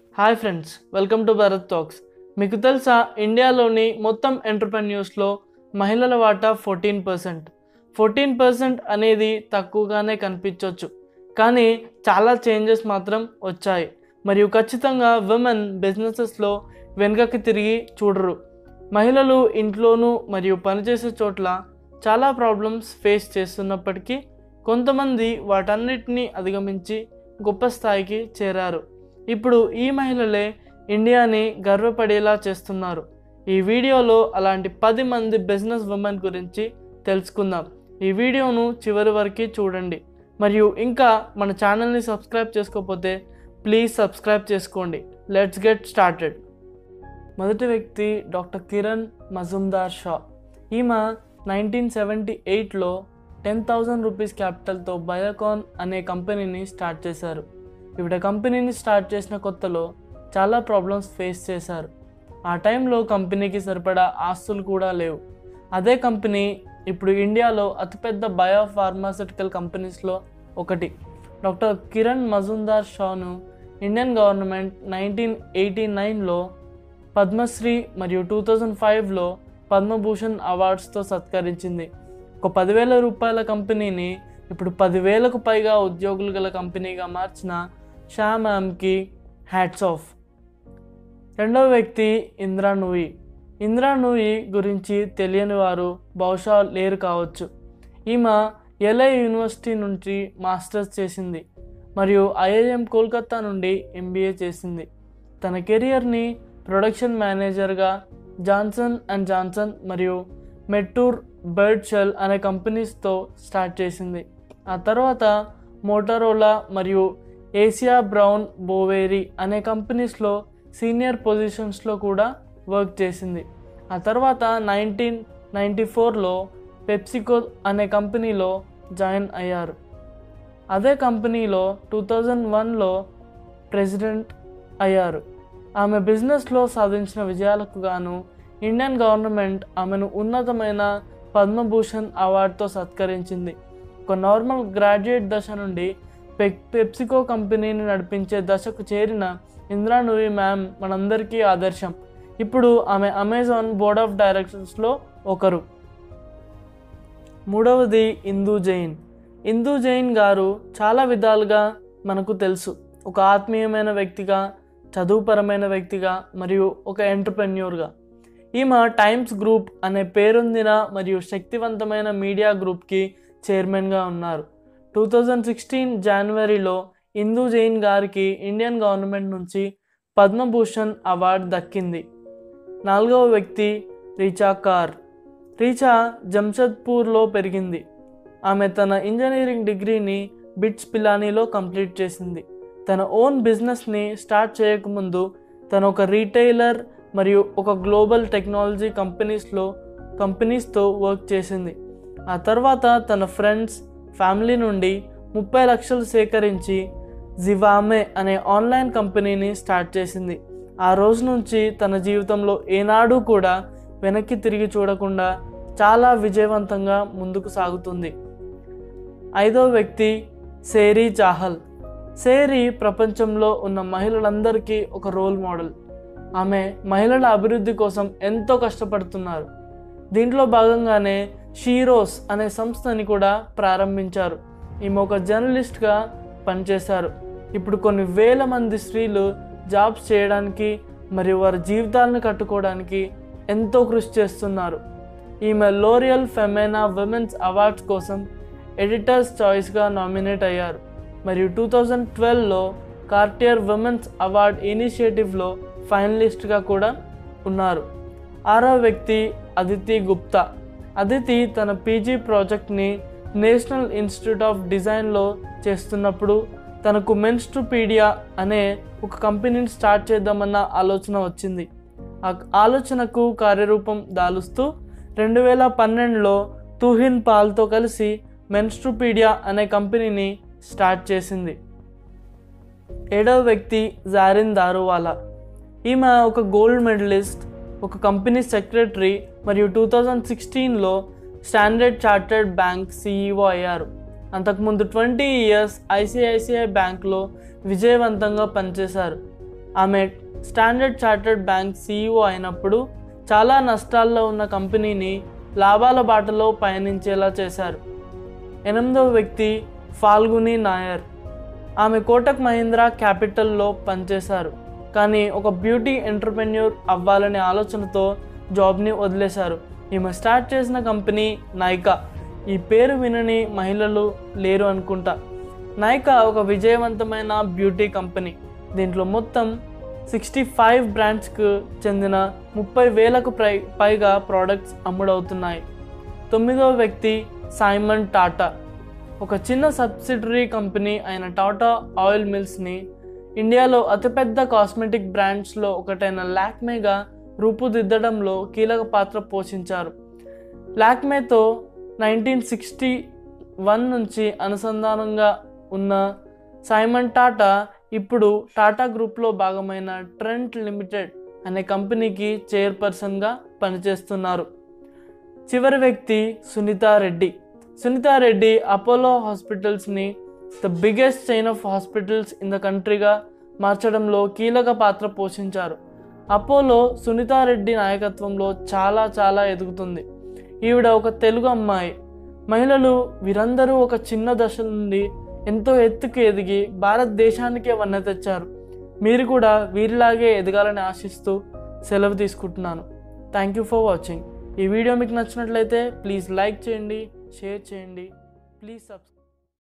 hi friends welcome to Bharat talks మీకు తెలుసా ఇండియాలోని మొత్తం ఎంటర్ప్రెన్యూర్స్లో మహిళల వాటా ఫోర్టీన్ పర్సెంట్ ఫోర్టీన్ పర్సెంట్ అనేది తక్కువగానే కనిపించవచ్చు కానీ చాలా చేంజెస్ మాత్రం వచ్చాయి మరియు ఖచ్చితంగా విమెన్ బిజినెసెస్లో వెనుకకి తిరిగి చూడరు మహిళలు ఇంట్లోనూ మరియు పనిచేసే చోట్ల చాలా ప్రాబ్లమ్స్ ఫేస్ చేస్తున్నప్పటికీ కొంతమంది వాటన్నిటిని అధిగమించి గొప్ప స్థాయికి చేరారు ఇప్పుడు ఈ మహిళలే ఇండియాని గర్వపడేలా చేస్తున్నారు ఈ వీడియోలో అలాంటి పది మంది బిజినెస్ ఉమెన్ గురించి తెలుసుకుందాం ఈ వీడియోను చివరి వరకు చూడండి మరియు ఇంకా మన ఛానల్ని సబ్స్క్రైబ్ చేసుకోకపోతే ప్లీజ్ సబ్స్క్రైబ్ చేసుకోండి లెట్స్ గెట్ స్టార్టెడ్ మొదటి వ్యక్తి డాక్టర్ కిరణ్ మజుందార్ షా ఈమె నైన్టీన్ సెవెంటీ ఎయిట్లో టెన్ థౌజండ్ రూపీస్ క్యాపిటల్తో బయోకాన్ అనే కంపెనీని స్టార్ట్ చేశారు ఇవిడ కంపెనీని స్టార్ట్ చేసిన కొత్తలో చాలా ప్రాబ్లమ్స్ ఫేస్ చేశారు ఆ టైంలో కంపెనీకి సరిపడా ఆస్తులు కూడా లేవు అదే కంపెనీ ఇప్పుడు ఇండియాలో అతిపెద్ద బయో ఫార్మాసిటికల్ కంపెనీస్లో ఒకటి డాక్టర్ కిరణ్ మజుందార్ షాను ఇండియన్ గవర్నమెంట్ నైన్టీన్ ఎయిటీ నైన్లో పద్మశ్రీ మరియు టూ థౌజండ్ ఫైవ్లో పద్మభూషణ్ అవార్డ్స్తో సత్కరించింది ఒక పదివేల రూపాయల కంపెనీని ఇప్పుడు పదివేలకు పైగా ఉద్యోగులు గల కంపెనీగా మార్చిన షా మ్యామ్కి హ్యాట్స్ ఆఫ్ రెండవ వ్యక్తి ఇంద్రా నూయి ఇంద్రా నూయి గురించి తెలియని వారు బహుశా లేరు కావచ్చు ఈమె ఎల్ఐ యూనివర్సిటీ నుంచి మాస్టర్స్ చేసింది మరియు ఐఐఎం కోల్కతా నుండి ఎంబీఏ చేసింది తన కెరియర్ని ప్రొడక్షన్ మేనేజర్గా జాన్సన్ అండ్ జాన్సన్ మరియు మెట్టూర్ బర్డ్ షెల్ అనే కంపెనీస్తో స్టార్ట్ చేసింది ఆ తర్వాత మోటరోలా మరియు ఏసియా బ్రౌన్ బోవేరీ అనే కంపెనీస్లో సీనియర్ పొజిషన్స్లో కూడా వర్క్ చేసింది ఆ తర్వాత నైన్టీన్ నైంటీ ఫోర్లో పెప్సికో అనే కంపెనీలో జాయిన్ అయ్యారు అదే కంపెనీలో టూ థౌజండ్ వన్లో ప్రెసిడెంట్ అయ్యారు ఆమె బిజినెస్లో సాధించిన విజయాలకు గాను ఇండియన్ గవర్నమెంట్ ఆమెను ఉన్నతమైన పద్మభూషణ్ అవార్డుతో సత్కరించింది ఒక నార్మల్ గ్రాడ్యుయేట్ దశ నుండి పెప్ పెప్సికో కంపెనీని నడిపించే దశకు చేరిన ఇందిరా నూరి మ్యామ్ మనందరికీ ఆదర్శం ఇప్పుడు ఆమె అమెజాన్ బోర్డ్ ఆఫ్ డైరెక్టర్స్లో ఒకరు మూడవది ఇందూ జైన్ ఇందూ జైన్ గారు చాలా విధాలుగా మనకు తెలుసు ఒక ఆత్మీయమైన వ్యక్తిగా చదువుపరమైన వ్యక్తిగా మరియు ఒక ఎంటర్ప్రెన్యూర్గా ఈమె టైమ్స్ గ్రూప్ అనే పేరొందిన మరియు శక్తివంతమైన మీడియా గ్రూప్కి చైర్మన్గా ఉన్నారు టూ థౌజండ్ సిక్స్టీన్ జనవరిలో ఇందూ జైన్ గారికి ఇండియన్ గవర్నమెంట్ నుంచి పద్మభూషణ్ అవార్డు దక్కింది నాలుగవ వ్యక్తి రీచా కార్ రీచా జంషెద్పూర్లో పెరిగింది ఆమె తన ఇంజనీరింగ్ డిగ్రీని బిట్స్ పిలానీలో కంప్లీట్ చేసింది తన ఓన్ బిజినెస్ని స్టార్ట్ చేయకముందు తను ఒక రీటైలర్ మరియు ఒక గ్లోబల్ టెక్నాలజీ కంపెనీస్లో కంపెనీస్తో వర్క్ చేసింది ఆ తర్వాత తన ఫ్రెండ్స్ ఫ్యామిలీ నుండి ముప్పై లక్షలు సేకరించి జివామే అనే ఆన్లైన్ కంపెనీని స్టార్ట్ చేసింది ఆ రోజు నుంచి తన జీవితంలో ఏనాడు కూడా వెనక్కి తిరిగి చూడకుండా చాలా విజయవంతంగా ముందుకు సాగుతుంది ఐదో వ్యక్తి సేరీ చాహల్ సేరీ ప్రపంచంలో ఉన్న మహిళలందరికీ ఒక రోల్ మోడల్ ఆమె మహిళల అభివృద్ధి కోసం ఎంతో కష్టపడుతున్నారు దీంట్లో భాగంగానే షీరోస్ అనే సంస్థని కూడా ప్రారంభించారు ఈమె ఒక జర్నలిస్ట్గా పనిచేశారు ఇప్పుడు కొన్ని వేల మంది స్త్రీలు జాబ్స్ చేయడానికి మరియు వారి జీవితాలను కట్టుకోవడానికి ఎంతో కృషి చేస్తున్నారు ఈమె లోరియల్ ఫెమెనా విమెన్స్ అవార్డ్స్ కోసం ఎడిటర్స్ చాయిస్గా నామినేట్ అయ్యారు మరియు టూ థౌజండ్ ట్వెల్వ్లో కార్టియర్ విమెన్స్ అవార్డ్ ఇనిషియేటివ్లో ఫైనలిస్ట్గా కూడా ఉన్నారు ఆరో వ్యక్తి అదితి గుప్తా అదితి తన పీజీ ప్రాజెక్ట్ని నేషనల్ ఇన్స్టిట్యూట్ ఆఫ్ డిజైన్లో చేస్తున్నప్పుడు తనకు మెన్స్ట్రుపీడియా అనే ఒక కంపెనీని స్టార్ట్ చేద్దామన్న ఆలోచన వచ్చింది ఆ ఆలోచనకు కార్యరూపం దాలుస్తూ రెండు వేల పన్నెండులో తుహిన్ పాల్తో కలిసి మెన్స్ట్రుపీడియా అనే కంపెనీని స్టార్ట్ చేసింది ఏడవ వ్యక్తి జారిన్ దారువాలా ఈమె ఒక గోల్డ్ మెడలిస్ట్ ఒక కంపెనీ సెక్రటరీ మరియు టూ థౌజండ్ సిక్స్టీన్లో స్టాండర్డ్ చార్టర్డ్ బ్యాంక్ సీఈఓ అయ్యారు అంతకుముందు ట్వంటీ ఇయర్స్ ఐసిఐసిఐ బ్యాంక్లో విజయవంతంగా పనిచేశారు ఆమె స్టాండర్డ్ చార్టర్డ్ బ్యాంక్ సీఈఓ అయినప్పుడు చాలా నష్టాల్లో ఉన్న కంపెనీని లాభాల బాటలో పయనించేలా చేశారు ఎనిమిదవ వ్యక్తి ఫాల్గుని నాయర్ ఆమె కోటక్ మహీంద్రా క్యాపిటల్లో పనిచేశారు కానీ ఒక బ్యూటీ ఎంటర్ప్రెన్యూర్ అవ్వాలనే ఆలోచనతో జాబ్ని వదిలేశారు ఈమె స్టార్ట్ చేసిన కంపెనీ నైకా ఈ పేరు వినని మహిళలు లేరు అనుకుంటా నైకా ఒక విజయవంతమైన బ్యూటీ కంపెనీ దీంట్లో మొత్తం సిక్స్టీ ఫైవ్ బ్రాండ్స్కు చెందిన ముప్పై వేలకు పై పైగా ప్రోడక్ట్స్ అమ్ముడవుతున్నాయి తొమ్మిదవ వ్యక్తి సైమన్ టాటా ఒక చిన్న సబ్సిడరీ కంపెనీ అయిన టాటా ఆయిల్ మిల్స్ని ఇండియాలో అతిపెద్ద కాస్మెటిక్ బ్రాండ్స్లో ఒకటైన లాక్మేగా రూపుదిద్దడంలో కీలక పాత్ర పోషించారు లాక్మేతో నైన్టీన్ సిక్స్టీ వన్ నుంచి అనుసంధానంగా ఉన్న సైమన్ టాటా ఇప్పుడు టాటా గ్రూప్లో భాగమైన ట్రెంట్ లిమిటెడ్ అనే కంపెనీకి చైర్పర్సన్గా పనిచేస్తున్నారు చివరి వ్యక్తి సునీతా రెడ్డి సునీతా రెడ్డి అపోలో హాస్పిటల్స్ని the biggest chain of hospitals in the కంట్రీగా మార్చడంలో కీలక పాత్ర పోషించారు అపోలో సునీతా రెడ్డి నాయకత్వంలో చాలా చాలా ఎదుగుతుంది ఈవిడ ఒక తెలుగు అమ్మాయి మహిళలు వీరందరూ ఒక చిన్న దశ నుండి ఎంతో ఎత్తుకు ఎదిగి భారతదేశానికే వన్న తెచ్చారు మీరు కూడా వీరిలాగే ఎదగాలని ఆశిస్తూ సెలవు తీసుకుంటున్నాను థ్యాంక్ యూ ఫర్ వాచింగ్ ఈ వీడియో మీకు నచ్చినట్లయితే ప్లీజ్ లైక్ చేయండి షేర్ చేయండి ప్లీజ్ సబ్స్క్రైబ్